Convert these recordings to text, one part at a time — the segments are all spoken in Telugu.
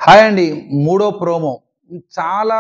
హాయ్ అండి మూడో ప్రోమో చాలా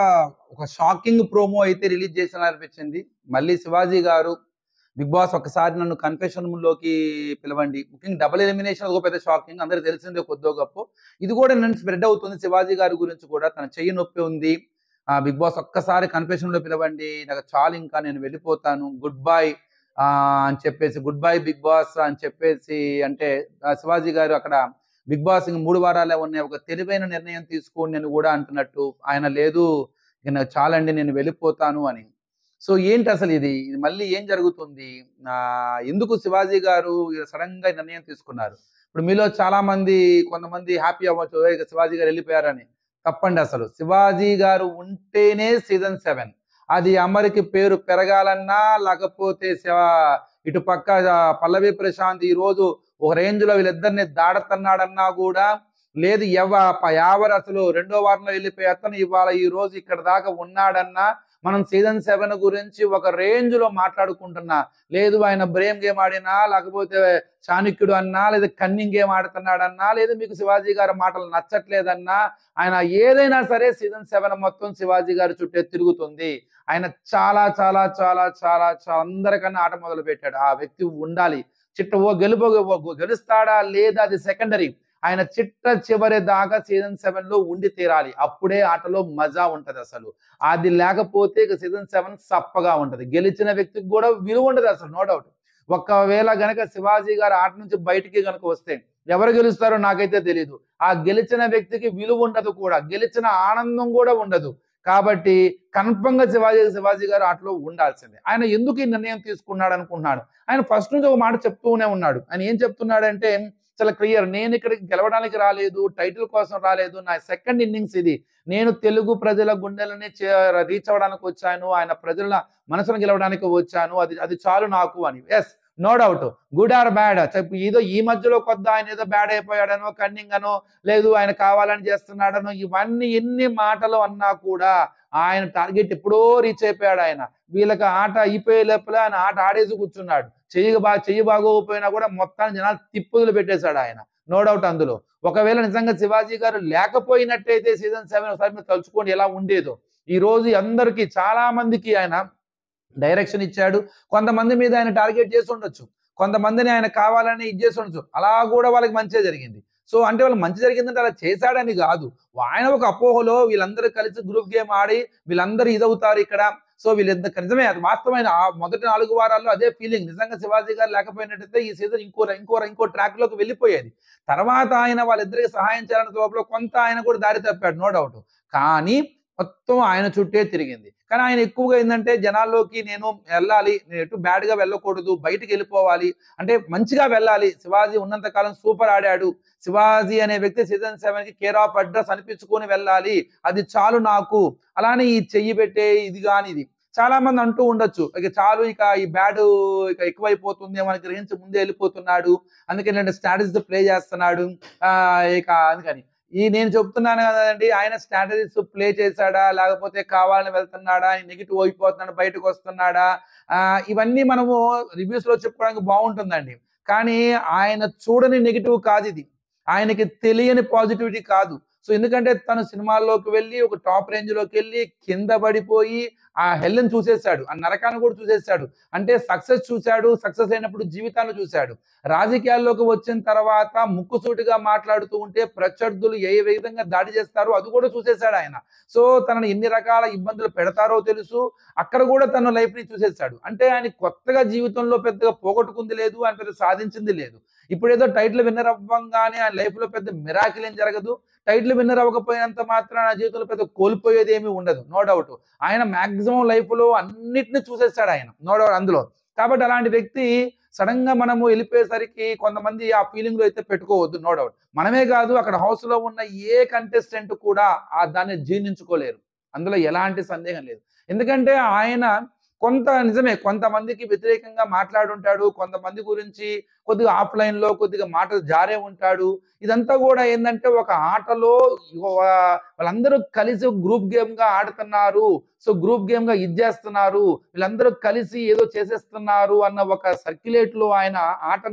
ఒక షాకింగ్ ప్రోమో అయితే రిలీజ్ చేసిన అనిపించింది మళ్ళీ శివాజీ గారు బిగ్ బాస్ ఒకసారి నన్ను కన్ఫెషన్ లోకి పిలవండి ముఖ్యంగా డబుల్ ఎలిమినేషన్ ఒక పెద్ద షాకింగ్ అందరికి తెలిసిందే కొద్దో గొప్ప ఇది కూడా నన్ను స్ప్రెడ్ అవుతుంది శివాజీ గారి గురించి కూడా తన చెయ్యి నొప్పి ఉంది ఆ బిగ్ బాస్ ఒక్కసారి కన్ఫెషన్ లో పిలవండి నాకు చాలు ఇంకా నేను వెళ్ళిపోతాను గుడ్ బై ఆ అని చెప్పేసి గుడ్ బై బిగ్ బాస్ అని చెప్పేసి అంటే ఆ శివాజీ గారు అక్కడ బిగ్ బాస్ ఇంక మూడు వారాలే ఉన్నాయి ఒక తెలివైన నిర్ణయం తీసుకోండి అని కూడా అంటున్నట్టు ఆయన లేదు ఇక నాకు చాలండి నేను వెళ్ళిపోతాను అని సో ఏంటి అసలు ఇది ఇది మళ్ళీ ఏం జరుగుతుంది ఆ, ఎందుకు శివాజీ గారు సడన్ గా ఈ నిర్ణయం తీసుకున్నారు ఇప్పుడు మీలో చాలా మంది కొంతమంది హ్యాపీ అవ్వచ్చు "ఏ, ఇక శివాజీ గారు వెళ్ళిపోయారని తప్పండి అసలు శివాజీ గారు ఉంటేనే సీజన్ సెవెన్ అది అమరికి పేరు పెరగాలన్నా లేకపోతే శివ- ఇటు పక్క ఆ, పల్లవి ప్రశాంత్ ఈ రోజు ఒక రేంజ్ లో వీళ్ళిద్దరిని దాడుతున్నాడన్నా కూడా లేదు ఎవ ప- ఎవరు అసలు రెండో వారంలో వెళ్ళిపోయి అతను ఇవాళ ఈ రోజు ఇక్కడ దాకా ఉన్నాడన్నా మనం సీజన్ సెవెన్ గురించి ఒక రేంజ్ లో మాట్లాడుకుంటున్నా లేదు ఆయన బ్రేమ్ గేమ్ ఆడినా లేకపోతే చాణక్యుడు అన్నా లేదా కన్నింగ్ గేమ్ ఆడుతున్నాడన్నా లేదు మీకు శివాజీ గారి మాటలు నచ్చట్లేదన్నా ఆయన ఏదైనా సరే సీజన్ సెవెన్ మొత్తం శివాజీ గారి చుట్టే తిరుగుతుంది ఆయన చాలా చాలా చాలా చాలా చాలా అందరికన్నా ఆట మొదలు పెట్టాడు ఆ వ్యక్తి ఉండాలి చిట్ట ఓ గెలుపు ఓ గెలుస్తాడా లేదా అది సెకండరీ ఆయన చిట్ట చివరి దాకా సీజన్ సెవెన్ లో ఉండి తీరాలి అప్పుడే ఆటలో మజా ఉంటది అసలు అది లేకపోతే ఇక సీజన్ సెవెన్ సప్పగా ఉంటది గెలిచిన వ్యక్తికి కూడా విలువ ఉండదు అసలు నో డౌట్ ఒకవేళ గనక శివాజీ గారు ఆట నుంచి బయటికి గనక వస్తే ఎవరు గెలుస్తారో నాకైతే తెలియదు ఆ గెలిచిన వ్యక్తికి విలువ ఉండదు కూడా గెలిచిన ఆనందం కూడా ఉండదు కాబట్టి కన్ఫర్మ్ గా శివాజీ శివాజీ గారు ఆటలో ఉండాల్సిందే ఆయన ఎందుకు ఈ నిర్ణయం తీసుకున్నాడు అనుకుంటున్నాడు ఆయన ఫస్ట్ నుంచి ఒక మాట చెప్తూనే ఉన్నాడు ఆయన ఏం చెప్తున్నాడంటే చాలా క్లియర్ నేను ఇక్కడికి గెలవడానికి రాలేదు టైటిల్ కోసం రాలేదు నా సెకండ్ ఇన్నింగ్స్ ఇది నేను తెలుగు ప్రజల గుండెలని రీచ్ అవ్వడానికి వచ్చాను ఆయన ప్రజల మనసును గెలవడానికి వచ్చాను అది అది చాలు నాకు అని yes no doubt good or bad చెప్పు ఏదో ఈ మధ్యలో కొద్ది ఆయన ఏదో బ్యాడ్ అయిపోయాడనో కన్నింగ్ అనో లేదు ఆయన కావాలని చేస్తున్నాడనో ఇవన్నీ ఎన్ని మాటలు అన్నా కూడా ఆయన టార్గెట్ ఎప్పుడో రీచ్ అయిపోయాడు ఆయన వీళ్ళకి ఆట అయిపోయే లోపల ఆయన ఆట ఆడేసి కూర్చున్నాడు చెయ్యి బాగా చెయ్యి బాగోకపోయినా కూడా మొత్తాన్ని జనాలు తిప్పుదులు పెట్టేశాడు ఆయన నో డౌట్ అందులో ఒకవేళ నిజంగా శివాజీ గారు లేకపోయినట్టయితే సీజన్ సెవెన్ ఒకసారి మీరు తలుచుకోండి ఎలా ఉండేదో ఈ రోజు అందరికి చాలా మందికి ఆయన డైరెక్షన్ ఇచ్చాడు కొంతమంది మీద ఆయన టార్గెట్ చేసి ఉండొచ్చు కొంతమందిని ఆయన కావాలని ఇది చేసి ఉండొచ్చు అలా కూడా వాళ్ళకి మంచిగా జరిగింది సో అంటే వాళ్ళు మంచి జరిగిందంటే అలా చేశాడని కాదు ఆయన ఒక అపోహలో వీళ్ళందరూ కలిసి గ్రూప్ గేమ్ ఆడి వీళ్ళందరూ ఇదవుతారు ఇక్కడ సో వీళ్ళిద్దరు నిజమే అది వాస్తవమైన ఆ మొదటి నాలుగు వారాల్లో అదే ఫీలింగ్ నిజంగా శివాజీ గారు లేకపోయినట్టయితే ఈ సీజన్ ఇంకో ఇంకో ఇంకో ట్రాక్ లోకి వెళ్ళిపోయేది తర్వాత ఆయన వాళ్ళిద్దరికి సహాయం చేయాలని లోపల కొంత ఆయన కూడా దారి తప్పాడు నో డౌట్ కానీ మొత్తం ఆయన చుట్టే తిరిగింది కానీ ఆయన ఎక్కువగా ఏంటంటే జనాల్లోకి నేను వెళ్ళాలి నేను ఎటు బ్యాడ్ గా వెళ్ళకూడదు బయటికి వెళ్ళిపోవాలి అంటే మంచిగా వెళ్ళాలి శివాజీ ఉన్నంత కాలం సూపర్ ఆడాడు శివాజీ అనే వ్యక్తి సీజన్ సెవెన్ కి కేర్ ఆఫ్ అడ్రస్ అనిపించుకొని వెళ్ళాలి అది చాలు నాకు అలానే ఈ చెయ్యి పెట్టే ఇది కాని ఇది చాలా మంది అంటూ ఉండొచ్చు ఇక చాలు ఇక ఈ బ్యాడ్ ఇక ఎక్కువైపోతుంది మనకి గ్రహించి ముందే వెళ్ళిపోతున్నాడు అందుకే స్ట్రాటజీస్ ప్లే చేస్తున్నాడు ఆ ఇక అందుకని ఈ నేను చెప్తున్నాను కదండి ఆయన స్ట్రాటజీస్ ప్లే చేశాడా లేకపోతే కావాలని వెళ్తున్నాడా నెగిటివ్ అయిపోతున్నాడు బయటకు వస్తున్నాడా ఆ ఇవన్నీ మనము రివ్యూస్ లో చెప్పుకోవడానికి బాగుంటుందండి కానీ ఆయన చూడని నెగిటివ్ కాదు ఇది ఆయనకి తెలియని పాజిటివిటీ కాదు సో ఎందుకంటే తను సినిమాల్లోకి వెళ్ళి ఒక టాప్ రేంజ్ లోకి వెళ్ళి కింద పడిపోయి ఆ హెల్ని చూసేశాడు ఆ నరకాన్ని కూడా చూసేశాడు అంటే సక్సెస్ చూశాడు సక్సెస్ అయినప్పుడు జీవితాన్ని చూశాడు రాజకీయాల్లోకి వచ్చిన తర్వాత ముక్కుసూటిగా మాట్లాడుతూ ఉంటే ప్రత్యర్థులు ఏ విధంగా దాడి చేస్తారో అది కూడా చూసేశాడు ఆయన సో తనని ఎన్ని రకాల ఇబ్బందులు పెడతారో తెలుసు అక్కడ కూడా తన లైఫ్ ని చూసేశాడు అంటే ఆయన కొత్తగా జీవితంలో పెద్దగా పోగొట్టుకుంది లేదు ఆయన పెద్ద సాధించింది లేదు ఇప్పుడు ఏదో టైటిల్ విన్నర్ అవ్వంగానే ఆయన లైఫ్ లో పెద్ద మిరాకిల్ ఏం జరగదు టైటిల్ విన్నర్ అవ్వకపోయినంత మాత్రం నా జీవితంలో పెద్ద కోల్పోయేది ఏమీ ఉండదు నో డౌట్ ఆయన మాక్సిమం లైఫ్ లో అన్నిటిని చూసేస్తాడు ఆయన నో డౌట్ అందులో కాబట్టి అలాంటి వ్యక్తి సడన్ గా మనము వెళ్ళిపోయేసరికి కొంతమంది ఆ ఫీలింగ్ లో అయితే పెట్టుకోవద్దు నో డౌట్ మనమే కాదు అక్కడ హౌస్ లో ఉన్న ఏ కంటెస్టెంట్ కూడా ఆ దాన్ని జీర్ణించుకోలేరు అందులో ఎలాంటి సందేహం లేదు ఎందుకంటే ఆయన కొంత నిజమే కొంతమందికి వ్యతిరేకంగా మాట్లాడుంటాడు కొంతమంది గురించి కొద్దిగా ఆఫ్లైన్ లో కొద్దిగా మాటలు జారే ఉంటాడు ఇదంతా కూడా ఏంటంటే ఒక ఆటలో వా- వాళ్ళందరూ కలిసి గ్రూప్ గేమ్ గా ఆడుతున్నారు సో గ్రూప్ గేమ్ గా ఇది చేస్తున్నారు వీళ్ళందరూ కలిసి ఏదో చేసేస్తున్నారు అన్న ఒక సర్క్యులేట్ లో ఆయన ఆటని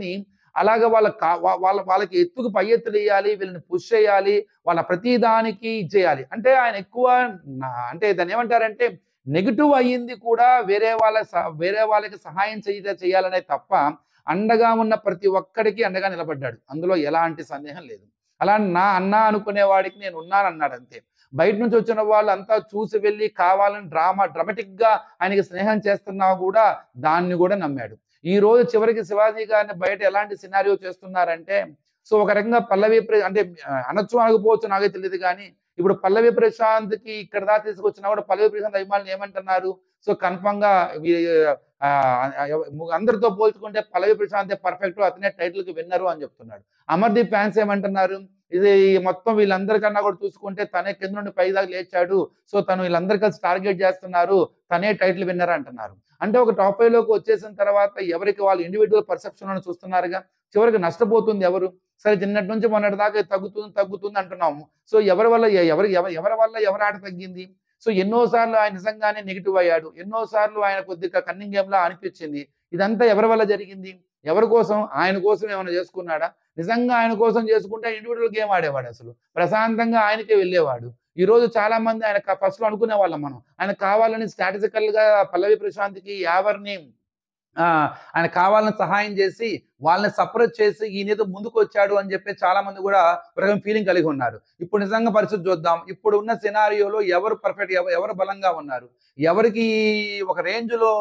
అలాగే వాళ్ళ కా- వా- వాళ్ళ వాళ్ళకి ఎత్తుకు పై ఎత్తులు వేయాలి వీళ్ళని పుష్ చేయాలి వాళ్ళ ప్రతి దానికి చేయాలి అంటే ఆయన ఎక్కువ నా- అంటే దాన్ని ఏమంటారంటే నెగిటివ్ అయ్యింది కూడా వేరే వాళ్ళ సహ- వేరే వాళ్ళకి సహాయం చేయ చేయాలనే తప్ప అండగా ఉన్న ప్రతి ఒక్కడికి అండగా నిలబడ్డాడు అందులో ఎలాంటి సందేహం లేదు అలా నా అన్న అనుకునే వాడికి నేను ఉన్నాను అన్నాడు అంతే బయట నుంచి వచ్చిన వాళ్ళు అంతా చూసి వెళ్ళి కావాలని డ్రామా డ్రామాటిక్ గా ఆయనకి స్నేహం చేస్తున్నా కూడా దాన్ని కూడా నమ్మాడు ఈ రోజు చివరికి శివాజీ గారిని బయట ఎలాంటి సినారియో చేస్తున్నారంటే సో ఒక రకంగా పల్లవి ప్ర- అంటే ఆ, అనొచ్చు అనకపోవచ్చు నాకే తెలియదు కానీ ఇప్పుడు పల్లవి ప్రశాంత్ కి ఇక్కడ దాకా తీసుకొచ్చినా కూడా పల్లవి ప్రశాంత్ అభిమానులు ఏమంటున్నారు సో కన్ఫర్మ్ గా వీ- ఆ, ఎవ- అందరితో పోల్చుకుంటే పల్లవి ప్రశాంత్ పర్ఫెక్ట్ అతనే టైటిల్ కి విన్నరు అని చెప్తున్నాడు అమర్దీప్ ఫ్యాన్స్ ఏమంటున్నారు ఇది మొత్తం వీళ్ళందరికన్నా కూడా చూసుకుంటే తనే కింద నుండి పై దాకా లేచాడు సో తను వీళ్ళందరి కలిసి టార్గెట్ చేస్తున్నారు తనే టైటిల్ విన్నర్ అంటున్నారు అంటే ఒక టాప్ ఫైవ్ లోకి వచ్చేసిన తర్వాత ఎవరికి వాళ్ళు ఇండివిజువల్ పర్సెప్షన్ చూస్తున్నారుగా చివరికి నష్టపోతుంది ఎవరు సరే చిన్నటి నుంచి మొన్నటి దాకా తగ్గుతుంది తగ్గుతుంది అంటున్నాము సో ఎవరి వల్ల ఎ- ఎవరి ఎవ- ఎవరి వల్ల ఎవరి ఆట తగ్గింది సో ఎన్నోసార్లు ఆయన నిజంగానే నెగిటివ్ అయ్యాడు ఎన్నోసార్లు ఆయన కొద్దిగా కన్నింగ్ గేమ్ లా అనిపించింది ఇదంతా ఎవరి వల్ల జరిగింది ఎవరి కోసం ఆయన కోసం ఏమైనా చేసుకున్నాడా నిజంగా ఆయన కోసం చేసుకుంటే ఇండివిజువల్ గేమ్ ఆడేవాడు అసలు ప్రశాంతంగా ఆయనకే వెళ్ళేవాడు ఈ రోజు చాలా మంది ఆయన ఫస్ట్ లో అనుకునే వాళ్ళం మనం ఆయన కావాలని స్ట్రాటజికల్ గా పల్లవి ప్రశాంత్కి యావర్ని ఆ, ఆయన కావాలని సహాయం చేసి వాళ్ళని సపరేట్ చేసి ఈయన ఏదో ముందుకు వచ్చాడు అని చెప్పి చాలా మంది కూడా ఒక రకం ఫీలింగ్ కలిగి ఉన్నారు ఇప్పుడు నిజంగా పరిస్థితి చూద్దాం ఇప్పుడు ఉన్న సినారియోలో ఎవరు పర్ఫెక్ట్ ఎవరు బలంగా ఉన్నారు ఎవరికి ఒక రేంజ్ లో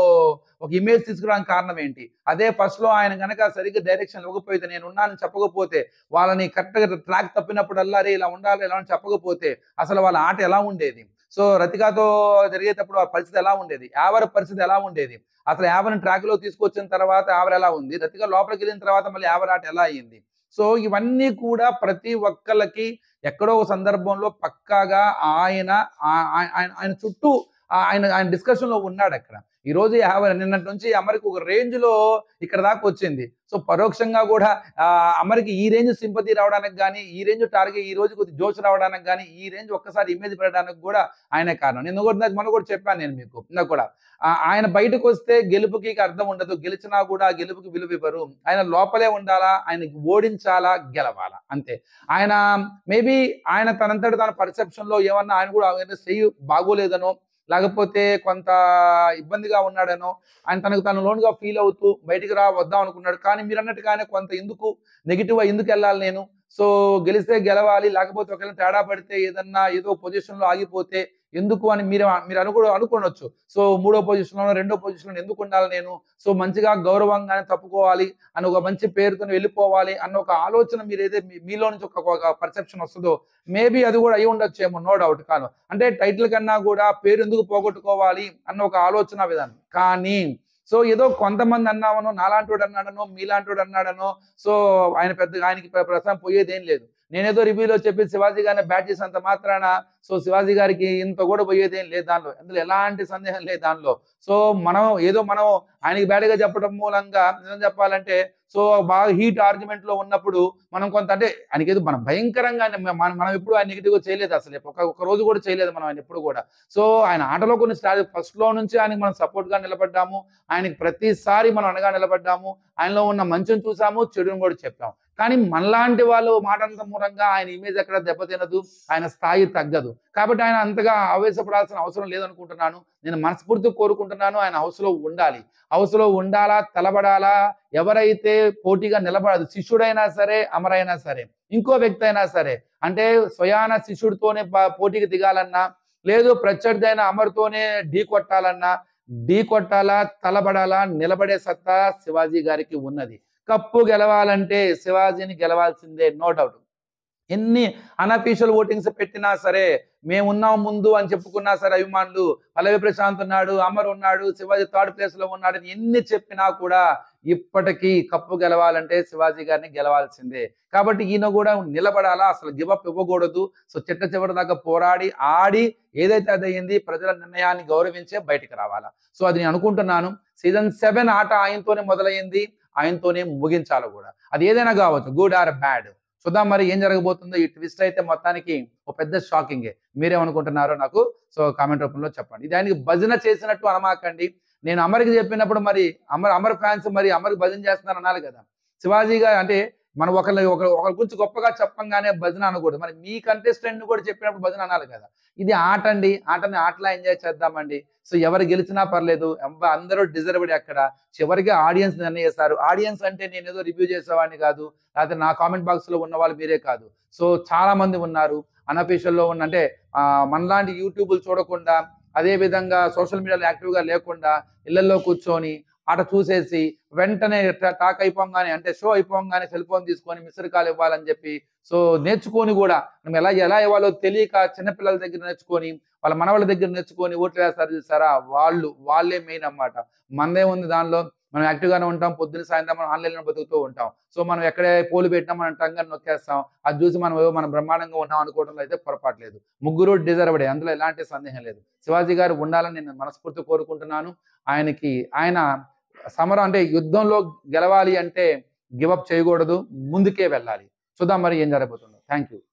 ఒక ఇమేజ్ తీసుకురావడానికి కారణం ఏంటి అదే ఫస్ట్ లో ఆయన కనుక సరిగ్గా డైరెక్షన్ ఇవ్వకపోతే నేను ఉన్నానని చెప్పకపోతే వాళ్ళని కరెక్ట్ గా ట్రాక్ తప్పినప్పుడల్లా రే ఇలా ఉండాలి ఇలా అని చెప్పకపోతే అసలు వాళ్ళ ఆట ఎలా ఉండేది సో రతికాతో జరిగేటప్పుడు ఆ పరిస్థితి ఎలా ఉండేది యావర్ పరిస్థితి ఎలా ఉండేది అసలు యావర్ ట్రాక్ లో తీసుకొచ్చిన తర్వాత యావర్ ఎలా ఉంది రతిక లోపలికి వెళ్ళిన తర్వాత మళ్ళీ యావర్ ఆట ఎలా అయింది సో ఇవన్నీ కూడా ప్రతి ఒక్కళ్ళకి ఎక్కడో ఒక సందర్భంలో పక్కాగా ఆయన ఆ- ఆ- ఆయన ఆయన చుట్టూ ఆ- ఆయన ఆయన డిస్కషన్ లో ఉన్నాడు అక్కడ ఈ రోజు యావర్ నిన్నటి నుంచి అమరికి ఒక రేంజ్ లో ఇక్కడ దాకా వచ్చింది సో పరోక్షంగా కూడా ఆ, అమరికి ఈ రేంజ్ సింపతి రావడానికి కానీ ఈ రేంజ్ టార్గెట్ ఈ రోజు కొద్ది జోష్ రావడానికి కానీ ఈ రేంజ్ ఒక్కసారి ఇమేజ్ పెరగడానికి కూడా ఆయనే కారణం నేను కూడా ఇందాక మొన్న కూడా చెప్పాను నేను మీకు ఇందాక కూడా ఆ, ఆయన బయటకు వస్తే గెలుపుకి అర్థం ఉండదు గెలిచినా కూడా ఆ గెలుపుకి విలువ ఇవ్వరు ఆయన లోపలే ఉండాలా ఆయనకి ఓడించాలా గెలవాలా అంతే ఆయన మేబీ ఆయన తనంతటి తన పర్సెప్షన్ లో ఏమన్నా ఆయన కూడా ఆయన చెయ్యి బాగోలేదనో లేకపోతే కొంత ఇబ్బందిగా ఉన్నాడనో ఆయన తనకు తను లోన్గా ఫీల్ అవుతూ బయటికి రా వద్దాం అనుకున్నాడు కానీ మీరు అన్నట్టుగానే కొంత ఎందుకు నెగిటివ్ ఎందుకు వెళ్ళాలి నేను సో గెలిస్తే గెలవాలి లేకపోతే ఒకవేళ తేడా పడితే ఏదన్నా ఏదో పొజిషన్ లో ఆగిపోతే ఎందుకు అని మీరు మీరు అనుకో అనుకోనొచ్చు సో మూడో పొజిషన్ లో రెండో పొజిషన్ లో ఎందుకు ఉండాలి నేను సో మంచిగా గౌరవంగానే తప్పుకోవాలి అని ఒక మంచి పేరుతో వెళ్ళిపోవాలి అన్న ఒక ఆలోచన మీరు ఏదైతే మీ- మీలో నుంచి ఒక ఒక పర్సెప్షన్ వస్తుందో మేబీ అది కూడా అయి ఉండొచ్చేమో నో డౌట్ కాను అంటే టైటిల్ కన్నా కూడా పేరు ఎందుకు పోగొట్టుకోవాలి అన్న ఒక ఆలోచన విధానం కానీ సో ఏదో కొంతమంది అన్నామనో నాలాంటి అన్నాడనో మీలాంటి అన్నాడనో సో ఆయన పెద్దగా ఆయనకి ప్ర- ప్రస్తుతం పోయేది ఏం లేదు నేనేదో రివ్యూలో చెప్పి శివాజీ గారిని బ్యాట్ చేసినంత మాత్రాన సో శివాజీ గారికి ఇంత కూడా పోయేది ఏం లేదు దానిలో అందులో ఎలాంటి సందేహం లేదు దానిలో సో మనం ఏదో మనం ఆయనకి బ్యాడ్గా చెప్పడం మూలంగా నిజం చెప్పాలంటే సో బాగా హీట్ ఆర్గ్యుమెంట్ లో ఉన్నప్పుడు మనం కొంత అంటే ఆయనకి ఏదో మనం భయంకరంగా ఆయన- మనం మనం ఎప్పుడు ఆయన నెగిటివ్ గా చేయలేదు అసలు ఒక ఒక రోజు కూడా చేయలేదు మనం ఆయన ఎప్పుడు కూడా సో ఆయన ఆటలో కొన్ని స్టార్ ఫస్ట్ లో నుంచి ఆయనకి మనం సపోర్ట్ గా నిలబడ్డాము ఆయనకి ప్రతిసారి మనం అనగా నిలబడ్డాము ఆయనలో ఉన్న మంచిని చూసాము చెడుని కూడా చెప్పాము కానీ మనలాంటి వాళ్ళు మాటంత మూలంగా ఆయన ఇమేజ్ ఎక్కడ దెబ్బతినదు ఆయన స్థాయి తగ్గదు కాబట్టి ఆయన అంతగా ఆవేశపడాల్సిన అవసరం లేదనుకుంటున్నాను నేను మనస్ఫూర్తి కోరుకుంటున్నాను ఆయన హౌస్ లో ఉండాలి హౌస్ లో ఉండాలా తలబడాలా ఎవరైతే పోటీగా నిలబడదు శిష్యుడైనా సరే అమరైనా సరే ఇంకో వ్యక్తి అయినా సరే అంటే స్వయాన శిష్యుడితోనే ప- పోటీకి దిగాలన్నా లేదు ప్రత్యర్థి అయిన అమర్తోనే ఢీ కొట్టాలన్నా ఢీ కొట్టాలా తలబడాలా నిలబడే సత్తా శివాజీ గారికి ఉన్నది కప్పు గెలవాలంటే శివాజీని గెలవాల్సిందే నో డౌట్ ఎన్ని అనఫీషియల్ ఓటింగ్స్ పెట్టినా సరే మేమున్నాం ముందు అని చెప్పుకున్నా సరే అభిమానులు పల్లవి ప్రశాంత్ ఉన్నాడు అమర్ ఉన్నాడు శివాజీ థర్డ్ ప్లేస్ లో ఉన్నాడు అని ఎన్ని చెప్పినా కూడా ఇప్పటికీ కప్పు గెలవాలంటే శివాజీ గారిని గెలవాల్సిందే కాబట్టి ఈయన కూడా నిలబడాలా అసలు గివప్ ఇవ్వకూడదు సో చిట్ట చివరి దాకా పోరాడి ఆడి ఏదైతే అది అయింది ప్రజల నిర్ణయాన్ని గౌరవించే బయటికి రావాలా సో అది నేను అనుకుంటున్నాను సీజన్ సెవెన్ ఆట ఆయనతోనే మొదలైంది ఆయనతోనే ముగించాలి కూడా అది ఏదైనా కావచ్చు గుడ్ ఆర్ బ్యాడ్ చూద్దాం మరి ఏం జరగబోతుందో ఈ ట్విస్ట్ అయితే మొత్తానికి ఒక పెద్ద షాకింగే మీరేమనుకుంటున్నారో నాకు సో కామెంట్ రూపంలో చెప్పండి ఇది ఆయనకి భజన చేసినట్టు అనమాకండి నేను అమర్కి చెప్పినప్పుడు మరి అమర్ అమర్ ఫ్యాన్స్ మరి అమర్కి భజన చేస్తున్నారు అనాలి కదా శివాజీ గారు అంటే మనం ఒకరి ఒకరి ఒకరి గురించి గొప్పగా చెప్పంగానే భజన అనకూడదు మరి మీ కంటెస్టెంట్ కూడా చెప్పినప్పుడు భజన అనాలి కదా ఇది ఆట అండి ఆటని ఆటలా ఎంజాయ్ చేద్దామండి సో ఎవరు గెలిచినా పర్లేదు ఎవ్వ- అందరూ డిజర్వ్డ్ అక్కడ చివరికి ఆడియన్స్ నిర్ణయిస్తారు ఆడియన్స్ అంటే నేను ఏదో రివ్యూ చేసేవాడిని కాదు లేకపోతే నా కామెంట్ బాక్స్ లో ఉన్న వాళ్ళు మీరే కాదు సో చాలా మంది ఉన్నారు అనఫీషియల్ లో ఉన్న అంటే ఆ, మనలాంటి యూట్యూబ్లు చూడకుండా అదే విధంగా సోషల్ మీడియాలో యాక్టివ్ గా లేకుండా ఇళ్లలో కూర్చొని ఆట చూసేసి వెంటనే టా- టాక్ అయిపోగానే అంటే షో అయిపోగానే సెల్ ఫోన్ తీసుకొని మిస్డ్ కాల్ ఇవ్వాలని చెప్పి సో నేర్చుకొని కూడా మనం ఎలా ఎలా ఇవ్వాలో తెలియక చిన్నపిల్లల దగ్గర నేర్చుకొని వాళ్ళ మనవాళ్ళ దగ్గర నేర్చుకొని ఓట్లు వేస్తారు చూసారా వాళ్ళు వాళ్ళే మెయిన్ అన్నమాట మనదే ఉంది దానిలో మనం యాక్టివ్ గానే ఉంటాం పొద్దున్న సాయంత్రం మనం ఆన్లైన్ లో బతుకుతూ ఉంటాం సో మనం ఎక్కడే పోలు పెట్టినా మనం టంగా నొక్కేస్తాం అది చూసి మనం ఏవో మనం బ్రహ్మాండంగా ఉన్నాం అనుకోవడంలో అయితే పొరపాటు లేదు ముగ్గురు డిజర్వ్డే అందులో ఎలాంటి సందేహం లేదు శివాజీ గారు ఉండాలని నేను మనస్ఫూర్తి కోరుకుంటున్నాను ఆయనకి ఆయన సమరం అంటే యుద్ధంలో గెలవాలి అంటే గివప్ చేయకూడదు ముందుకే వెళ్ళాలి చూద్దాం మరి ఏం జరగబోతుందో థ్యాంక్ యూ